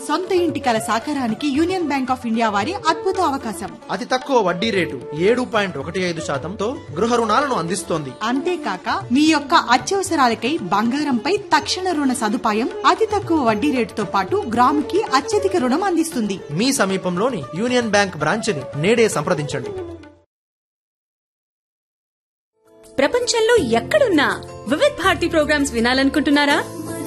సొంత ఇంటి కల సాకారానికి యూనియన్ బ్యాంక్ ఆఫ్ ఇండియా వారి అద్భుత అవకాశం అతి తక్కువ వడ్డీ రేటు ఏడు పాయింట్ ఒకటి ఐదు శాతంతో గృహ రుణాలను అందిస్తోంది అంతేకాక మీ యొక్క అత్యవసరాలకై బంగారంపై తక్షణ రుణ సదుపాయం అతి తక్కువ వడ్డీ రేటుతో పాటు గ్రాముకి అత్యధిక రుణం అందిస్తుంది మీ సమీపంలోని యూనియన్ బ్యాంక్ బ్రాంచ్ని నేడే సంప్రదించండి ప్రపంచంలో ఎక్కడున్నా వివిధ్ భారతి ప్రోగ్రామ్స్ వినాలనుకుంటున్నారా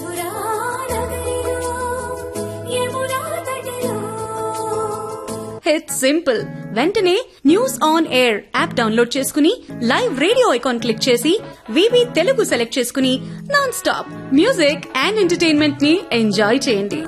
ఇట్స్ సింపుల్ వెంటనే news on air app download చేసుకుని లైవ్ రేడియో ఐకాన్ క్లిక్ చేసి వివి తెలుగు సెలెక్ట్ చేసుకుని non stop music and entertainment ని ఎంజాయ్ చేయండి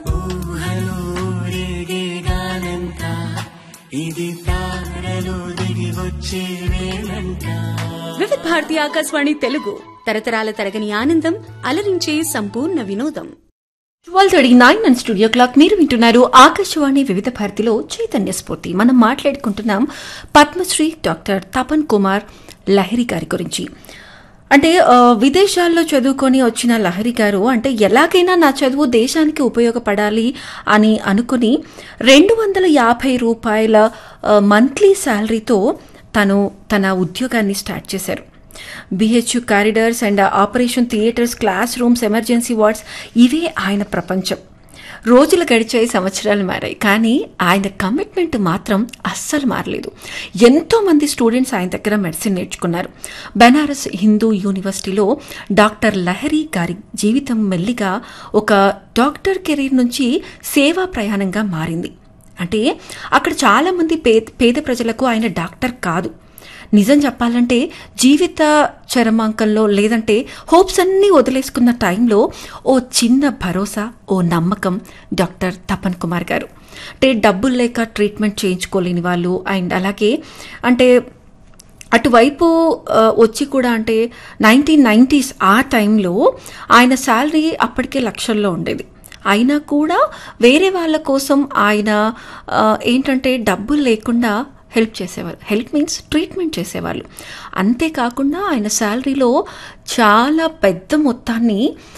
వివిధ్ భారతి ఆకాశవాణి తెలుగు తరతరాల తరగని ఆనందం అలరించే సంపూర్ణ వినోదం twelve thirty nine and studio clock మీరు వింటున్నారు ఆకాశవాణి వివిధ భారతిలో చైతన్య స్ఫూర్తి మనం మాట్లాడుకుంటున్నాం పద్మశ్రీ డాక్టర్ తపన్ కుమార్ లహరి గారి గురించి అంటే ఆ, విదేశాల్లో చదువుకొని వచ్చిన లహరి గారు అంటే ఎలాగైనా నా చదువు దేశానికి ఉపయోగపడాలి అని అనుకుని రెండు వందల యాభై రూపాయల మంత్లీ శాలరీతో తను తన ఉద్యోగాన్ని స్టార్ట్ చేశారు BHU corridors and operation theatres classrooms emergency wards ఇవే ఆయన ప్రపంచం రోజులు గడిచాయి సంవత్సరాలు మారాయి కానీ ఆయన కమిట్మెంట్ మాత్రం అస్సలు మారలేదు ఎంతో మంది స్టూడెంట్స్ ఆయన దగ్గర మెడిసిన్ నేర్చుకున్నారు బెనారస్ హిందూ యూనివర్సిటీలో డాక్టర్ లహరి గారి జీవితం మెల్లిగా ఒక డాక్టర్ కెరీర్ నుంచి సేవా ప్రయాణంగా మారింది అంటే అక్కడ చాలామంది పేద పేద ప్రజలకు ఆయన డాక్టర్ కాదు నిజం చెప్పాలంటే జీవిత చరమాంకంలో లేదంటే హోప్స్ అన్నీ వదిలేసుకున్న టైంలో ఓ చిన్న భరోసా ఓ నమ్మకం డాక్టర్ తపన్ కుమార్ గారు అంటే డబ్బులు లేక ట్రీట్మెంట్ చేయించుకోలేని వాళ్ళు అండ్ అలాగే అంటే అటువైపు ఆ, వచ్చి కూడా అంటే నైన్టీన్ నైంటీస్ ఆ టైంలో ఆయన శాలరీ అప్పటికే లక్షల్లో ఉండేది అయినా కూడా వేరే వాళ్ళ కోసం ఆయన ఆ, ఏంటంటే డబ్బులు లేకుండా హెల్ప్ చేసేవారు హెల్ప్ మీన్స్ ట్రీట్మెంట్ చేసేవాళ్ళు అంతేకాకుండా ఆయన శాలరీలో చాలా పెద్ద మొత్తాన్ని